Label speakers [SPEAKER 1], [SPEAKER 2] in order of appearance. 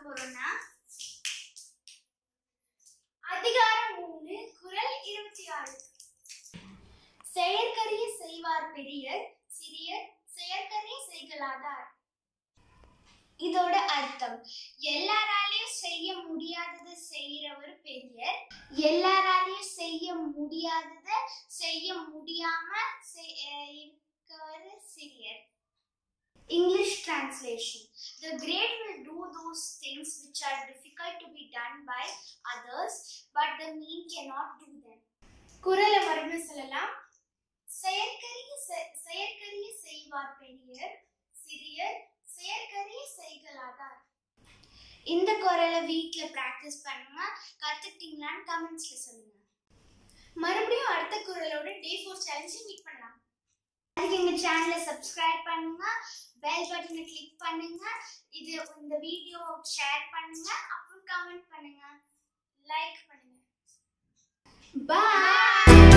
[SPEAKER 1] போறோம்னா அதிகாரம் மூணு குரல் இருபத்தி ஆறு செயற்கரிய செய்வார் பெரியர் சிறியர் செயற்கரிய செய்கலாதார் இதோட அர்த்தம் எல்லாராலையும் செய்ய முடியாததை செய்யறவர் பெரியர் எல்லாராலையும் செய்ய முடியாததை செய்ய முடியாம செய்- அஹ் இருக்கவர் சிறியர் English translation The great will do those things which are difficult to be done by others, but the mean cannot do them. குரலை மறுபடியும் சொல்லலாம் செயற்கரிய செ- செயற்கரிய செய்வார் பெரியர் சிறியர் செயற்கரிய செய்கலாதார் இந்த குரலை வீட்ல பிராக்டிஸ் பண்ணுங்க கத்துக்கிட்டீங்களான்னு கமெண்ட்ஸ்ல சொல்லுங்க மறுபடியும் அடுத்த குரலோட டே ஃபோர் சேலஞ்சு மீட் பண்ணலாம் அதுக்கு எங்க சேனலை சப்ஸ்கிரைப் பண்ணுங்க பெல் பட்டனை கிளிக் பண்ணுங்க இது இந்த வீடியோ ஷேர் பண்ணுங்க அப்புறம் கமெண்ட் பண்ணுங்க லைக் பண்ணுங்க பாய்